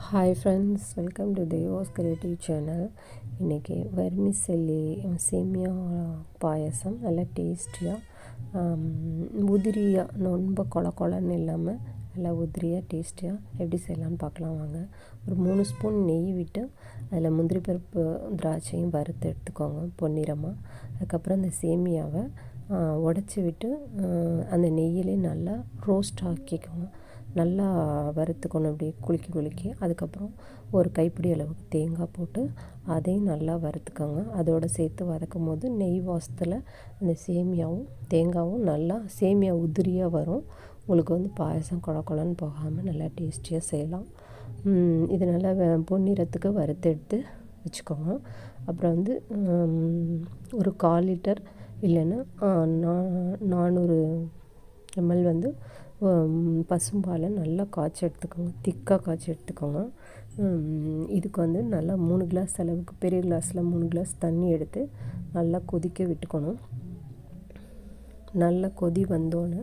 hi friends welcome to Deva's creative channel இன்றைக்கி vermicelli சேமியா பாயசம் நல்லா டேஸ்டியாக உதிரியாக ரொம்ப கொல கொலன்னு இல்லாமல் நல்லா உதிரியாக டேஸ்டியாக எப்படி செய்யலாம்னு பார்க்கலாம் வாங்க ஒரு மூணு ஸ்பூன் நெய் விட்டு அதில் முந்திரி பருப்பு திராட்சையும் வறுத்து எடுத்துக்கோங்க பொன்னிறமாக அதுக்கப்புறம் இந்த சேமியாவை உடச்சி விட்டு அந்த நெய்யிலே நல்லா ரோஸ்ட் ஆக்கிக்கோங்க நல்லா வறுத்துக்கணும் அப்படி குலுக்கி குலுக்கி அதுக்கப்புறம் ஒரு கைப்பிடி அளவுக்கு தேங்காய் போட்டு அதையும் நல்லா வறுத்துக்கோங்க அதோடு சேர்த்து வதக்கும் போது நெய் வாசத்தில் அந்த சேமியாவும் தேங்காயும் நல்லா சேமியா உதிரியாக வரும் உங்களுக்கு வந்து பாயசம் குழ குழன்னு போகாமல் நல்லா டேஸ்டியாக செய்யலாம் இது நல்லா பொன்னிறத்துக்கு வறுத்து எடுத்து வச்சுக்கோங்க அப்புறம் வந்து ஒரு கால் லிட்டர் இல்லைன்னா நா நானூறு எம்எல் வந்து பசும்பாலை நல்லா காய்ச்சி எடுத்துக்கோங்க திக்காக காய்ச்சி எடுத்துக்கோங்க இதுக்கு வந்து நல்லா மூணு கிளாஸ் அளவுக்கு பெரிய கிளாஸில் மூணு கிளாஸ் தண்ணி எடுத்து நல்லா கொதிக்க விட்டுக்கணும் நல்லா கொதி வந்தோன்னே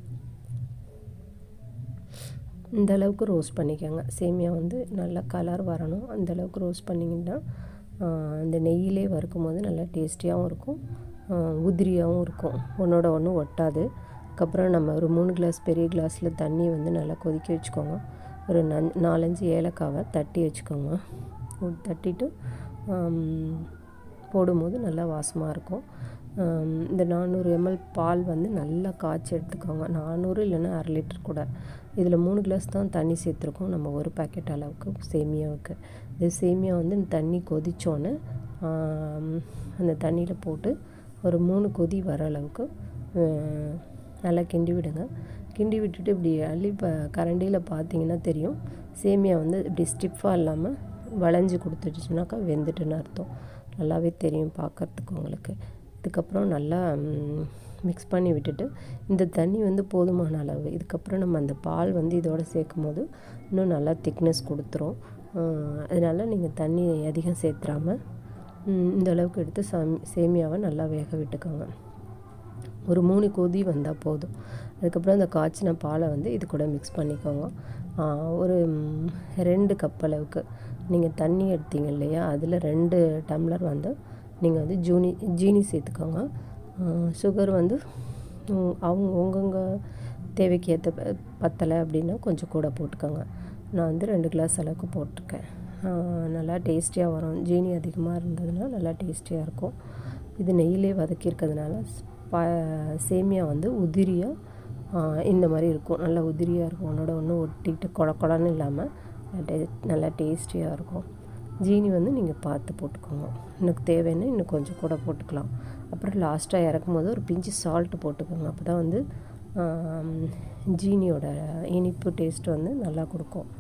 இந்த அளவுக்கு ரோஸ்ட் பண்ணிக்கோங்க சேமியா வந்து நல்லா கலர் வரணும் அந்த அளவுக்கு ரோஸ்ட் பண்ணிங்கன்னா அந்த நெய்யிலே வறுக்கும் போது நல்லா டேஸ்டியாகவும் இருக்கும் உதிரியாகவும் இருக்கும் ஒன்றோட ஒன்று ஒட்டாது அதுக்கப்புறம் நம்ம ஒரு மூணு கிளாஸ் பெரிய கிளாஸில் தண்ணி வந்து நல்லா கொதிக்க வச்சுக்கோங்க ஒரு நன் நாலஞ்சு ஏலக்காவை தட்டி வச்சுக்கோங்க தட்டிட்டு போடும்போது நல்லா வாசமாக இருக்கும் இந்த நானூறு எம்எல் பால் வந்து நல்லா காய்ச்சி எடுத்துக்கோங்க நானூறு இல்லைன்னா அரை லிட்டர் கூட இதில் மூணு கிளாஸ் தான் தண்ணி சேர்த்துருக்கோம் நம்ம ஒரு பேக்கெட் அளவுக்கு சேமியாவுக்கு இது சேமியா வந்து தண்ணி கொதித்தோன்னே அந்த தண்ணியில் போட்டு ஒரு மூணு கொதி வர அளவுக்கு நல்லா கிண்டி விடுங்க கிண்டி விட்டுட்டு இப்படி அள்ளி இப்போ கரண்டியில் பார்த்தீங்கன்னா தெரியும் சேமியா வந்து இப்படி ஸ்டிஃபாக இல்லாமல் வளைஞ்சி கொடுத்துட்டுச்சுனாக்கா வெந்துட்டுன்னு அர்த்தம் நல்லாவே தெரியும் பார்க்குறதுக்கு உங்களுக்கு இதுக்கப்புறம் நல்லா மிக்ஸ் பண்ணி விட்டுட்டு இந்த தண்ணி வந்து போதுமான அளவு இதுக்கப்புறம் நம்ம அந்த பால் வந்து இதோடு சேர்க்கும் போது இன்னும் நல்லா திக்னஸ் கொடுத்துரும் அதனால் நீங்கள் தண்ணி அதிகம் சேர்த்துறாமல் இந்த அளவுக்கு எடுத்து சாமி சேமியாவை நல்லா வேக விட்டுக்கோங்க ஒரு மூணு கொதி வந்தால் போதும் அதுக்கப்புறம் அந்த காய்ச்சின பாலை வந்து இது கூட மிக்ஸ் பண்ணிக்கோங்க ஒரு ரெண்டு கப் அளவுக்கு நீங்கள் தண்ணி எடுத்தீங்க இல்லையா அதில் ரெண்டு டம்ளர் வந்து நீங்கள் வந்து ஜூனி ஜீனி சேர்த்துக்கோங்க சுகர் வந்து அவங்க உங்கங்க தேவைக்கு ஏற்ற பத்தலை அப்படின்னா கொஞ்சம் கூட போட்டுக்கோங்க நான் வந்து ரெண்டு கிளாஸ் அளவுக்கு போட்டிருக்கேன் நல்லா டேஸ்டியாக வரும் ஜீனி அதிகமாக இருந்ததுன்னா நல்லா டேஸ்டியாக இருக்கும் இது நெய்யிலே வதக்கியிருக்கிறதுனால பா சேமியா வந்து உதிரியாக இந்த மாதிரி இருக்கும் நல்லா உதிரியாக இருக்கும் ஒன்றோட ஒன்று ஒட்டிக்கிட்டு கொல கொலன்னு இல்லாமல் நல்லா டேஸ்டியாக இருக்கும் ஜீனி வந்து நீங்கள் பார்த்து போட்டுக்கோங்க எனக்கு தேவைன்னு இன்னும் கொஞ்சம் கூட போட்டுக்கலாம் அப்புறம் லாஸ்ட்டாக இறக்கும் போது ஒரு பிஞ்சு சால்ட்டு போட்டுக்கோங்க அப்போ தான் வந்து ஜீனியோட இனிப்பு டேஸ்ட் வந்து நல்லா கொடுக்கும்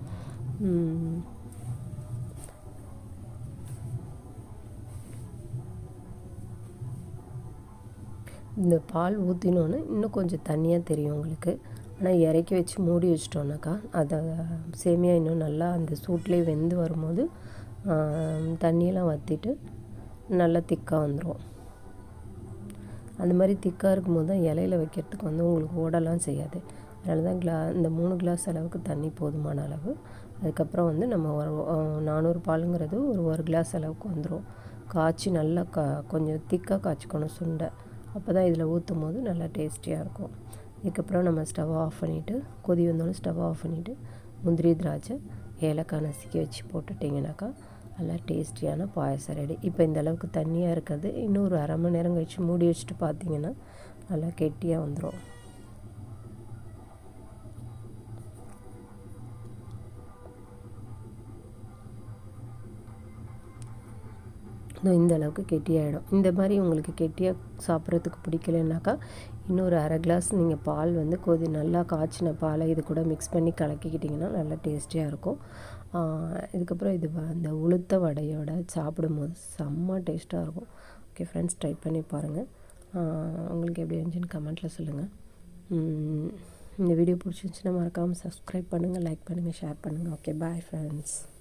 இந்த பால் ஊற்றினோன்னு இன்னும் கொஞ்சம் தண்ணியாக தெரியும் உங்களுக்கு ஆனால் இறக்கி வச்சு மூடி வச்சிட்டோன்னாக்கா அதை சேமியா இன்னும் நல்லா அந்த சூட்லேயே வெந்து வரும்போது தண்ணியெல்லாம் வற்றிட்டு நல்லா திக்காக வந்துடும் அந்த மாதிரி திக்காக இருக்கும்போது தான் இலையில வைக்கிறதுக்கு வந்து உங்களுக்கு ஓடலாம் செய்யாது அதனால தான் கிளா இந்த மூணு கிளாஸ் அளவுக்கு தண்ணி போதுமான அளவு அதுக்கப்புறம் வந்து நம்ம ஒரு நானூறு பாலுங்கிறது ஒரு ஒரு கிளாஸ் அளவுக்கு வந்துடும் காய்ச்சி நல்லா கா கொஞ்சம் திக்காக காய்ச்சிக்கணும் சுண்டை அப்போ தான் இதில் ஊற்றும் போது நல்லா டேஸ்டியாக இருக்கும் இதுக்கப்புறம் நம்ம ஸ்டவ் ஆஃப் பண்ணிவிட்டு கொதி வந்தோடனே ஸ்டவ் ஆஃப் பண்ணிவிட்டு முந்திரி திராட்சை ஏலக்காய் நசுக்கி வச்சு போட்டுட்டிங்கனாக்கா நல்லா டேஸ்டியான பாயசம் ரெடி இப்போ இந்த அளவுக்கு தண்ணியாக இருக்கிறது இன்னும் ஒரு அரை மணி நேரம் கழித்து மூடி வச்சுட்டு பார்த்தீங்கன்னா நல்லா கெட்டியாக வந்துடும் இந்த அளவுக்கு கெட்டியாகிடும் இந்த மாதிரி உங்களுக்கு கெட்டியாக சாப்பிட்றதுக்கு பிடிக்கலனாக்கா இன்னொரு அரை கிளாஸ் நீங்கள் பால் வந்து கொதி நல்லா காய்ச்சின பாலை இது கூட மிக்ஸ் பண்ணி கலக்கிக்கிட்டிங்கன்னா நல்லா டேஸ்டியாக இருக்கும் இதுக்கப்புறம் இது அந்த உளுத்த வடையோட சாப்பிடும்போது செம்ம டேஸ்ட்டாக இருக்கும் ஓகே ஃப்ரெண்ட்ஸ் ட்ரை பண்ணி பாருங்கள் உங்களுக்கு எப்படி இருந்துச்சுன்னு கமெண்ட்டில் சொல்லுங்கள் இந்த வீடியோ பிடிச்சிருந்துச்சுன்னா மறக்காமல் சப்ஸ்கிரைப் பண்ணுங்கள் லைக் பண்ணுங்கள் ஷேர் பண்ணுங்கள் ஓகே பாய் ஃப்ரெண்ட்ஸ்